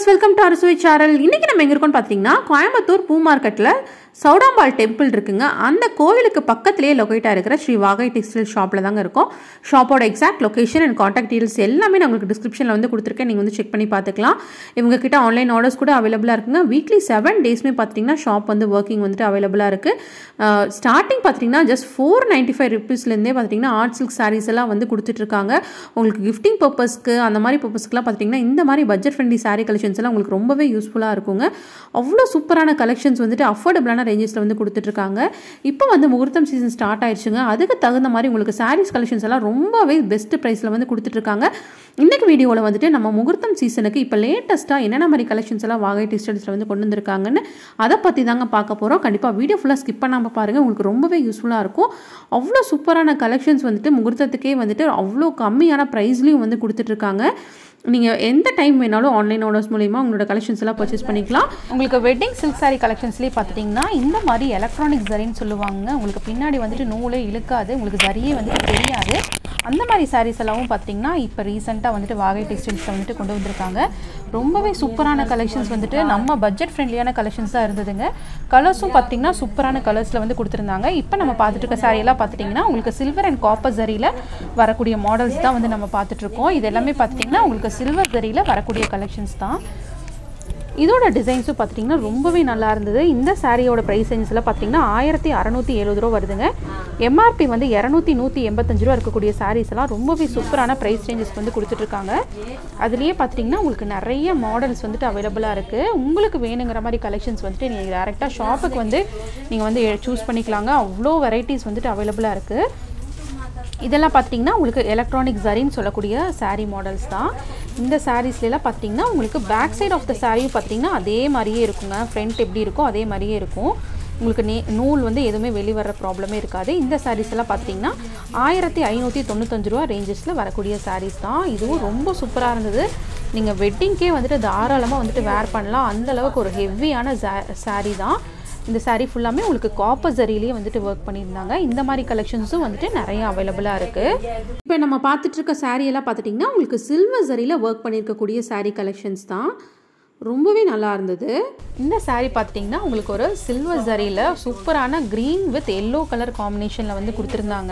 viewers welcome to அரசுவை channel இன்றைக்கி நம்ம எங்கே இருக்கோம்னு பார்த்தீங்கன்னா கோயம்புத்தூர் பூ மார்க்கெட்டில் சௌடாம்பாள் டெம்பிள் இருக்குங்க அந்த கோவிலுக்கு பக்கத்துலேயே லொக்கேட்டாக இருக்கிற ஸ்ரீ வாகை டெக்ஸ்டைல் ஷாப்பில் தாங்க இருக்கோம் ஷாப்போட exact location and contact details எல்லாமே நான் உங்களுக்கு டிஸ்கிரிப்ஷனில் வந்து கொடுத்துருக்கேன் நீங்கள் வந்து செக் பண்ணி பார்த்துக்கலாம் இவங்க கிட்ட ஆன்லைன் ஆர்டர்ஸ் கூட அவைலபிளாக இருக்குங்க வீக்லி செவன் டேஸ்மே பார்த்தீங்கன்னா ஷாப் வந்து ஒர்க்கிங் வந்துட்டு அவைலபிளாக இருக்குது ஸ்டார்டிங் பார்த்தீங்கன்னா ஜஸ்ட் ஃபோர் நைன்ட்டி ஃபைவ் ருபீஸ்லேருந்தே பார்த்தீங்கன்னா ஆர்ட் சில்க் சாரீஸ் எல்லாம் வந்து கொடுத்துட்ருக்காங்க உங்களுக்கு கிஃப்டிங் பர்பஸ்க்கு அந்த மாதிரி பர்பஸ்க்குலாம் பார்த்தீங்கன்னா இந்த மாதிரி பட்ஜெட் ஃப்ரெண்ட்லி சாரீ கலெக்ஷன்ஸ் எல்லாம் உங்களுக்கு ரொம்பவே யூஸ்ஃபுல்லாக இருக்குங்க அவ்வளோ சூப்பரான கலெக்ஷன்ஸ் வந்துட்டு அஃபோர்டபுளான ரேஞ்சஸில் வந்து கொடுத்துட்ருக்காங்க இப்போ வந்து முகூர்த்தம் சீசன் ஸ்டார்ட் ஆயிடுச்சுங்க அதுக்கு தகுந்த மாதிரி உங்களுக்கு சாரீஸ் கலெக்ஷன்ஸ் எல்லாம் ரொம்பவே பெஸ்ட் ப்ரைஸில் வந்து கொடுத்துட்ருக்காங்க இன்றைக்கி வீடியோவில் வந்துட்டு நம்ம முகூர்த்தம் சீசனுக்கு இப்போ லேட்டஸ்ட்டாக என்னென்ன மாதிரி கலெக்ஷன்ஸ் எல்லாம் வாகை டெக்ஸ்டைல்ஸில் வந்து கொண்டு வந்திருக்காங்கன்னு அதை பற்றி தாங்க பார்க்க போகிறோம் கண்டிப்பாக வீடியோ ஃபுல்லாக ஸ்கிப் பண்ணாமல் பாருங்கள் உங்களுக்கு ரொம்பவே யூஸ்ஃபுல்லாக இருக்கும் அவ்வளோ சூப்பரான கலெக்ஷன்ஸ் வந்துட்டு முகூர்த்தத்துக்கே வந்துட்டு அவ்வளோ கம்மியான ப்ரைஸ்லையும் வந்து கொடுத்துட்ருக்காங்க நீங்கள் எந்த டைம் வேணாலும் ஆன்லைன் ஆர்டர்ஸ் மூலிமா உங்களோட கலெக்ஷன்ஸ் எல்லாம் பர்ச்சேஸ் பண்ணிக்கலாம் உங்களுக்கு வெட்டிங் சில்க் சாரீ கலெக்ஷன்ஸ்லேயே பார்த்துட்டிங்கன்னா இந்த மாதிரி எலக்ட்ரானிக் ஜரின்னு சொல்லுவாங்க உங்களுக்கு பின்னாடி வந்துட்டு நூலே இழுக்காது உங்களுக்கு ஜரியே வந்துட்டு தெரியாது அந்த மாதிரி சாரீஸ் எல்லாமும் பார்த்தீங்கன்னா இப்போ ரீசெண்டாக வந்துட்டு வாகை டெக்ஸ்டைல்ஸில் வந்துட்டு கொண்டு வந்திருக்காங்க ரொம்பவே சூப்பரான கலெக்ஷன்ஸ் வந்துட்டு நம்ம பட்ஜெட் ஃப்ரெண்ட்லியான கலெக்ஷன்ஸ் தான் இருந்ததுங்க கலர்ஸும் பார்த்தீங்கன்னா சூப்பரான கலர்ஸில் வந்து கொடுத்துருந்தாங்க இப்போ நம்ம பார்த்துட்டு இருக்க saree எல்லாம் பார்த்துட்டிங்கன்னா உங்களுக்கு சில்வர் அண்ட் காப்பர் ஜரியில் வரக்கூடிய மாடல்ஸ் தான் வந்து நம்ம பார்த்துட்ருக்கோம் இது எல்லாமே பார்த்துட்டிங்கன்னா உங்களுக்கு சில்வர் ஜரியில் வரக்கூடிய கலெக்ஷன்ஸ் தான் இதோட டிசைன்ஸும் பார்த்துட்டிங்கன்னா ரொம்பவே நல்லா இருந்தது இந்த சாரியோட ப்ரைஸ் ரேஞ்சஸில் பார்த்தீங்கன்னா ஆயிரத்தி அறநூற்றி எழுபது ரூபா வருதுங்க எம்ஆர்பி வந்து இரநூத்தி நூற்றி எண்பத்தஞ்சு ரூபா இருக்கக்கூடிய சாரீஸ் எல்லாம் ரொம்பவே சூப்பரான ப்ரைஸ் ரேஞ்சஸ் வந்து கொடுத்துட்ருக்காங்க அதுலேயே பார்த்துட்டிங்கன்னா உங்களுக்கு நிறைய மாடல்ஸ் வந்துட்டு அவைலபிளாக இருக்குது உங்களுக்கு வேணுங்கிற மாதிரி கலெக்ஷன்ஸ் வந்துட்டு நீங்கள் டேரெக்டாக ஷாப்புக்கு வந்து நீங்கள் வந்து சூஸ் பண்ணிக்கலாங்க அவ்வளோ வெரைட்டிஸ் வந்துட்டு அவைலபிளாக இருக்குது இதெல்லாம் பார்த்தீங்கன்னா உங்களுக்கு எலக்ட்ரானிக் ஜரின்னு சொல்லக்கூடிய saree மாடல்ஸ் தான் இந்த சாரீஸ்லாம் பார்த்தீங்கன்னா உங்களுக்கு பேக் சைடு ஆஃப் த சாரியும் பார்த்தீங்கன்னா அதே மாதிரியே இருக்குங்க ஃப்ரண்ட் எப்படி இருக்கோ அதே மாதிரியே இருக்கும் உங்களுக்கு நே நூல் வந்து எதுவுமே வெளிவர ப்ராப்ளமே இருக்காது இந்த சாரீஸ் எல்லாம் பார்த்தீங்கன்னா ஆயிரத்தி ஐநூற்றி தொண்ணூத்தஞ்சு ரூபா ரேஞ்சஸில் வரக்கூடிய சாரீஸ் தான் இதுவும் ரொம்ப சூப்பராக இருந்தது நீங்கள் வெட்டிங்க்கே வந்துட்டு தாராளமாக வந்துட்டு வேர் பண்ணலாம் அந்த அளவுக்கு ஒரு ஹெவியான saree தான் இந்த saree ஃபுல்லாமே உங்களுக்கு காப்பர் ஜரியிலேயே வந்துட்டு ஒர்க் பண்ணியிருந்தாங்க இந்த மாதிரி கலெக்ஷன்ஸும் வந்துட்டு நிறைய அவைலபிளாக இருக்குது இப்போ நம்ம பார்த்துட்டு இருக்க saree எல்லாம் பார்த்துட்டிங்கன்னா உங்களுக்கு சில்வர் சரியில் ஒர்க் பண்ணியிருக்கக்கூடிய saree கலெக்ஷன்ஸ் தான் ரொம்பவே நல்லா இருந்தது இந்த saree பார்த்துட்டிங்கன்னா உங்களுக்கு ஒரு சில்வர் ஜரியில் சூப்பரான க்ரீன் வித் எல்லோ கலர் காம்பினேஷனில் வந்து கொடுத்துருந்தாங்க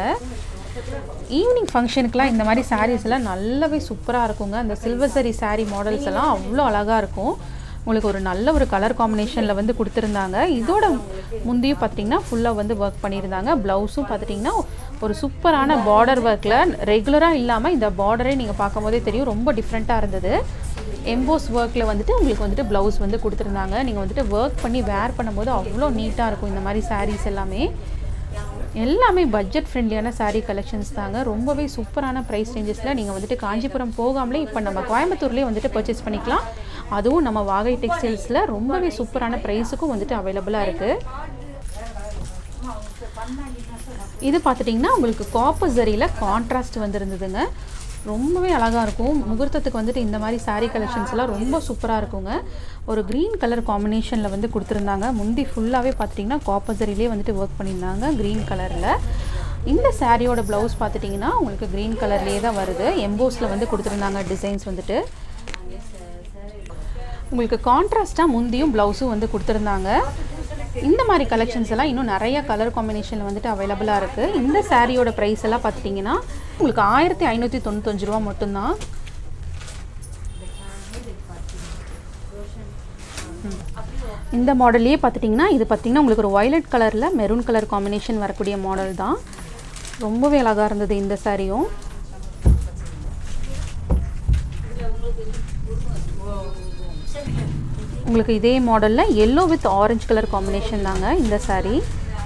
ஈவினிங் ஃபங்க்ஷனுக்குலாம் இந்த மாதிரி sarees எல்லாம் நல்லாவே சூப்பராக இருக்குங்க அந்த சில்வர் சரி saree மாடல்ஸ் எல்லாம் அவ்வளோ அழகாக இருக்கும் உங்களுக்கு ஒரு நல்ல ஒரு கலர் காம்பினேஷனில் வந்து கொடுத்துருந்தாங்க இதோட முந்தையும் பார்த்தீங்கன்னா ஃபுல்லாக வந்து ஒர்க் பண்ணியிருந்தாங்க ப்ளவுஸும் பார்த்துட்டிங்கன்னா ஒரு சூப்பரான பார்டர் ஒர்க்கில் ரெகுலராக இல்லாமல் இந்த பார்டரே நீங்கள் பார்க்கும்போதே தெரியும் ரொம்ப டிஃப்ரெண்ட்டாக இருந்தது எம்போஸ் ஒர்க்கில் வந்துட்டு உங்களுக்கு வந்துட்டு ப்ளவுஸ் வந்து கொடுத்துருந்தாங்க நீங்கள் வந்துட்டு ஒர்க் பண்ணி வேர் பண்ணும்போது அவ்வளோ நீட்டாக இருக்கும் இந்த மாதிரி sarees எல்லாமே எல்லாமே பட்ஜெட் ஃப்ரெண்ட்லியான saree கலெக்ஷன்ஸ் தாங்க ரொம்பவே சூப்பரான ப்ரைஸ் ரேஞ்சஸில் நீங்கள் வந்துட்டு காஞ்சிபுரம் போகாமலே இப்போ நம்ம கோயம்புத்தூர்லேயே வந்துட்டு பர்ச்சேஸ் பண்ணிக்கலாம் அதுவும் நம்ம வாகை டெக்ஸ்டைல்ஸில் ரொம்பவே சூப்பரான ப்ரைஸுக்கும் வந்துட்டு அவைலபிளாக இருக்குது இது பார்த்துட்டிங்கன்னா உங்களுக்கு காப்பர் ஜரியில் கான்ட்ராஸ்ட் வந்துருந்ததுங்க ரொம்பவே அழகாக இருக்கும் முகூர்த்தத்துக்கு வந்துட்டு இந்த மாதிரி saree கலெக்ஷன்ஸ் எல்லாம் ரொம்ப சூப்பராக இருக்குங்க ஒரு க்ரீன் கலர் காம்பினேஷனில் வந்து கொடுத்துருந்தாங்க முந்தி ஃபுல்லாகவே பார்த்துட்டிங்கன்னா காப்பர் ஜரிலே வந்துட்டு ஒர்க் பண்ணியிருந்தாங்க க்ரீன் கலரில் இந்த சாரியோட ப்ளவுஸ் பார்த்துட்டிங்கன்னா உங்களுக்கு க்ரீன் கலர்லேயே தான் வருது எம்போஸில் வந்து கொடுத்துருந்தாங்க டிசைன்ஸ் வந்துட்டு உங்களுக்கு கான்ட்ராஸ்ட்டாக முந்தியும் ப்ளவுஸும் வந்து கொடுத்துருந்தாங்க இந்த மாதிரி கலெக்ஷன்ஸ் எல்லாம் இன்னும் நிறைய கலர் காம்பினேஷனில் வந்துட்டு அவைலபிளாக இருக்குது இந்த சாரியோட ப்ரைஸ் எல்லாம் பார்த்துட்டிங்கன்னா உங்களுக்கு ஆயிரத்தி ஐநூற்றி தொண்ணூத்தஞ்சு ரூபா மட்டும்தான் இந்த மாடல்லையே பார்த்துட்டிங்கன்னா இது பார்த்திங்கன்னா உங்களுக்கு ஒரு வயலட் கலரில் மெரூன் கலர் காம்பினேஷன் வரக்கூடிய மாடல் தான் ரொம்பவே அழகாக இருந்தது இந்த சாரியும் உங்களுக்கு இதே மாடலில் yellow with orange colour combination தாங்க இந்த saree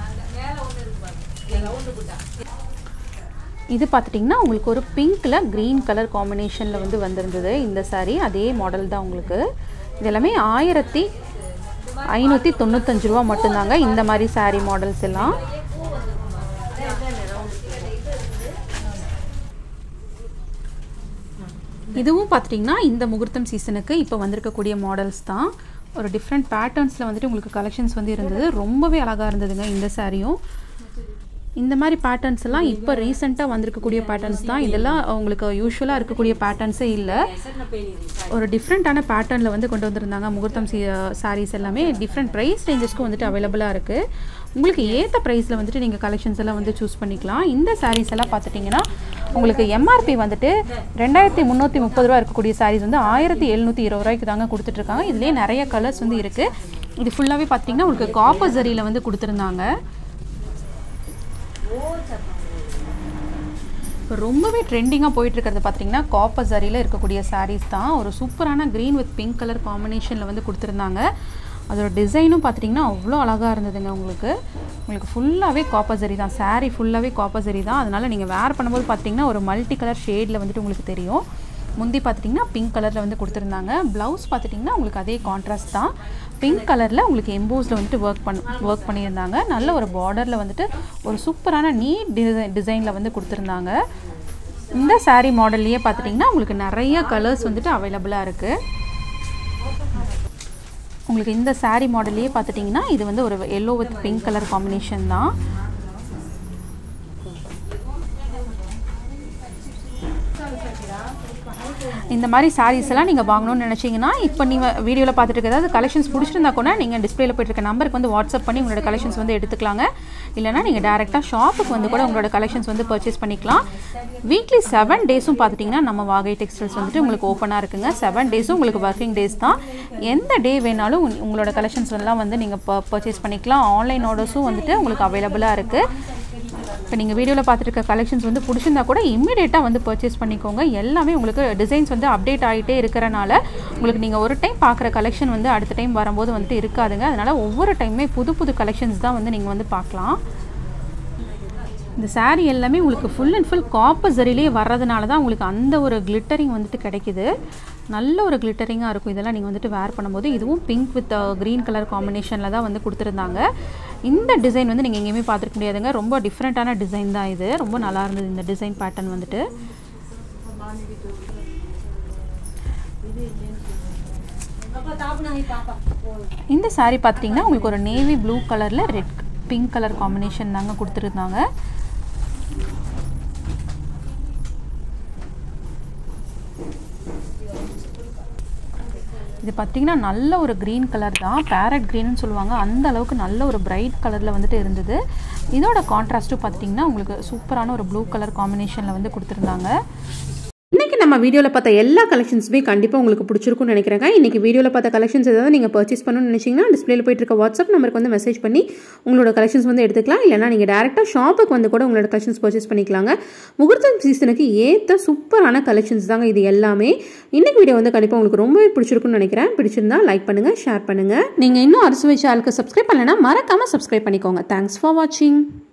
இது பார்த்துட்டிங்கன்னா உங்களுக்கு ஒரு பிங்க்கில் க்ரீன் கலர் காம்பினேஷனில் வந்து வந்திருந்தது இந்த saree அதே மாடல் தான் உங்களுக்கு இது எல்லாமே ஆயிரத்தி ஐநூற்றி தொண்ணூத்தஞ்சு ரூபா மட்டும்தாங்க இந்த மாதிரி saree மாடல்ஸ் எல்லாம் இதுவும் பார்த்துட்டிங்கன்னா இந்த முகூர்த்தம் சீசனுக்கு இப்போ வந்திருக்கக்கூடிய மாடல்ஸ் தான் ஒரு டிஃப்ரெண்ட் பேட்டர்ன்ஸில் வந்துட்டு உங்களுக்கு கலெக்ஷன்ஸ் வந்து இருந்தது ரொம்பவே அழகாக இருந்ததுங்க இந்த சாரியும் இந்த மாதிரி பேட்டர்ன்ஸ் எல்லாம் இப்போ ரீசெண்டாக வந்திருக்கக்கூடிய பேட்டர்ன்ஸ் தான் இதெல்லாம் உங்களுக்கு யூஸ்வலாக இருக்கக்கூடிய பேட்டர்ன்ஸே இல்லை ஒரு டிஃப்ரெண்ட்டான பேட்டர்னில் வந்து கொண்டு வந்திருந்தாங்க முகூர்த்தம் சி சாரீஸ் எல்லாமே டிஃப்ரெண்ட் ப்ரைஸ் ரேஞ்சஸ்க்கும் வந்துட்டு அவைலபிளாக இருக்குது உங்களுக்கு ஏற்ற ப்ரைஸில் வந்துட்டு நீங்கள் கலெக்ஷன்ஸ் எல்லாம் வந்து சூஸ் பண்ணிக்கலாம் இந்த சாரீஸ் எல்லாம் பார்த்துட்டிங்கன்னா உங்களுக்கு எம்ஆர்பி வந்துட்டு ரெண்டாயிரத்தி முந்நூற்றி முப்பது ரூபா இருக்கக்கூடிய சாரீஸ் வந்து ஆயிரத்தி எழுநூற்றி இருபது ரூபாய்க்கு தாங்க கொடுத்துட்ருக்காங்க இதுலேயே நிறைய கலர்ஸ் வந்து இருக்குது இது ஃபுல்லாகவே பார்த்தீங்கன்னா உங்களுக்கு காப்பர் ஜரியில் வந்து கொடுத்துருந்தாங்க இப்போ ரொம்பவே ட்ரெண்டிங்காக போயிட்டு இருக்கிறது பார்த்தீங்கன்னா காப்பர் ஜரியில் இருக்கக்கூடிய சாரீஸ் தான் ஒரு சூப்பரான க்ரீன் வித் பிங்க் கலர் காம்பினேஷனில் வந்து கொடுத்துருந்தாங்க அதோட டிசைனும் பார்த்தீங்கன்னா அவ்வளோ அழகாக இருந்ததுங்க உங்களுக்கு உங்களுக்கு ஃபுல்லாகவே காப்பர் ஜரி தான் சாரீ ஃபுல்லாகவே காப்பர் ஜரி தான் அதனால் நீங்கள் வேர் பண்ணும்போது பார்த்தீங்கன்னா ஒரு மல்டி கலர் ஷேடில் வந்துட்டு உங்களுக்கு தெரியும் முந்தி பார்த்துட்டிங்கன்னா பிங்க் கலரில் வந்து கொடுத்துருந்தாங்க ப்ளவுஸ் பார்த்துட்டிங்கன்னா உங்களுக்கு அதே கான்ட்ராஸ்ட் தான் பிங்க் கலரில் உங்களுக்கு எம்போஸில் வந்துட்டு ஒர்க் பண்ண ஒர்க் பண்ணியிருந்தாங்க நல்ல ஒரு பார்டரில் வந்துட்டு ஒரு சூப்பரான நீட் டிசைன் டிசைனில் வந்து கொடுத்துருந்தாங்க இந்த சாரீ மாடல்லையே பார்த்துட்டிங்கன்னா உங்களுக்கு நிறைய கலர்ஸ் வந்துட்டு அவைலபிளாக இருக்குது உங்களுக்கு இந்த சாரீ மாடல்லையே பார்த்துட்டிங்கன்னா இது வந்து ஒரு yellow with pink colour combination தான் இந்த மாதிரி சாரீஸ் எல்லாம் நீங்கள் வாங்கணும்னு நினச்சிங்கன்னா இப்போ நீங்கள் வீடியோவில் பார்த்துட்டு இருக்க ஏதாவது கலெக்ஷன்ஸ் பிடிச்சிருந்தா கூட நீங்கள் டிஸ்பிளேல போயிட்டு இருக்க நம்பருக்கு வந்து வாட்ஸ்அப் பண்ணி உங்களோட கலெக்ஷன்ஸ் வந்து எடுத்துக்கலாங்க இல்லைனா நீங்கள் டேரெக்டாக ஷாப்புக்கு வந்து கூட உங்களோட கலெக்ஷன்ஸ் வந்து பர்ச்சேஸ் பண்ணிக்கலாம் வீக்லி செவன் டேஸும் பார்த்துட்டிங்கன்னா நம்ம வாகை டெக்ஸ்டைல்ஸ் வந்துட்டு உங்களுக்கு ஓப்பனாக இருக்குங்க செவன் டேஸும் உங்களுக்கு ஒர்க்கிங் டேஸ் தான் எந்த டே வேணாலும் உங்களோட கலெக்ஷன்ஸ் எல்லாம் வந்து நீங்கள் பர்ச்சேஸ் பண்ணிக்கலாம் ஆன்லைன் ஆர்டர்ஸும் வந்துட்டு உங்களுக்கு அவைலபிளாக இருக்குது இப்போ நீங்கள் வீடியோவில் பார்த்துட்டு இருக்க கலெக்ஷன்ஸ் வந்து பிடிச்சிருந்தா கூட இம்மிடியேட்டாக வந்து பர்ச்சேஸ் பண்ணிக்கோங்க எல்லாமே உங்களுக்கு டிசைன்ஸ் வந்து அப்டேட் ஆகிட்டே இருக்கிறனால உங்களுக்கு நீங்கள் ஒரு டைம் பார்க்குற கலெக்ஷன் வந்து அடுத்த டைம் வரும்போது வந்துட்டு இருக்காதுங்க அதனால் ஒவ்வொரு டைமே புது புது கலெக்ஷன்ஸ் தான் வந்து நீங்கள் வந்து பார்க்கலாம் இந்த சாரீ எல்லாமே உங்களுக்கு ஃபுல் அண்ட் ஃபுல் காப்பர் சரிலே வர்றதுனால தான் உங்களுக்கு அந்த ஒரு கிளிட்டரிங் வந்துட்டு கிடைக்குது நல்ல ஒரு கிளிட்டரிங்காக இருக்கும் இதெல்லாம் நீங்கள் வந்துட்டு வேர் பண்ணும்போது இதுவும் பிங்க் வித் க்ரீன் கலர் காம்பினேஷனில் தான் வந்து கொடுத்துருந்தாங்க இந்த டிசைன் வந்து நீங்கள் எங்கேயுமே பார்த்துருக்க முடியாதுங்க ரொம்ப டிஃப்ரெண்ட்டான டிசைன் தான் இது ரொம்ப நல்லா இருந்தது இந்த டிசைன் பேட்டர்ன் வந்துட்டு இந்த சாரீ பார்த்தீங்கன்னா உங்களுக்கு ஒரு நேவி ப்ளூ கலரில் ரெட் பிங்க் கலர் காம்பினேஷன் தாங்க கொடுத்துருந்தாங்க இது பார்த்திங்கன்னா நல்ல ஒரு க்ரீன் கலர் தான் பேரட் க்ரீன்னு சொல்லுவாங்க அந்த அளவுக்கு நல்ல ஒரு பிரைட் கலரில் வந்துட்டு இருந்தது இதோட கான்ட்ராஸ்ட்டும் பார்த்திங்கன்னா உங்களுக்கு சூப்பரான ஒரு ப்ளூ கலர் காம்பினேஷனில் வந்து கொடுத்துருந்தாங்க இன்றைக்கி நம்ம வீடியோவில் பார்த்த எல்லா கலெக்ஷன்ஸுமே கண்டிப்பாக உங்களுக்கு பிடிச்சிருக்கும்னு நினைக்கிறேங்க இன்றைக்கி வீடியோவில் பார்த்த கலெக்ஷன்ஸ் ஏதாவது நீங்கள் பர்ச்சேஸ் பண்ணணும்னு நினச்சிங்கன்னா டிஸ்பிளேல போயிட்டு இருக்க வாட்ஸ்அப் நம்பருக்கு வந்து மெசேஜ் பண்ணி உங்களோட கலெக்ஷன்ஸ் வந்து எடுத்துக்கலாம் இல்லைனா நீங்கள் டேரெக்டாக ஷாப்புக்கு வந்து கூட உங்களோட கலெக்ஷன்ஸ் பர்ச்சேஸ் பண்ணிக்கலாங்க முகூர்த்தம் சீசனுக்கு ஏற்ற சூப்பரான கலெக்ஷன்ஸ் தாங்க இது எல்லாமே இன்றைக்கி வீடியோ வந்து கண்டிப்பாக உங்களுக்கு ரொம்பவே பிடிச்சிருக்கும்னு நினைக்கிறேன் பிடிச்சிருந்தா லைக் பண்ணுங்கள் ஷேர் பண்ணுங்கள் நீங்கள் இன்னும் அரசு வச்ச ஆளுக்கு சப்ஸ்கிரைப் பண்ணலைன்னா மறக்காமல் சப்ஸ்கிரைப் பண்ணிக்கோங்க தேங்க்ஸ் ஃபார் வாட்சிங்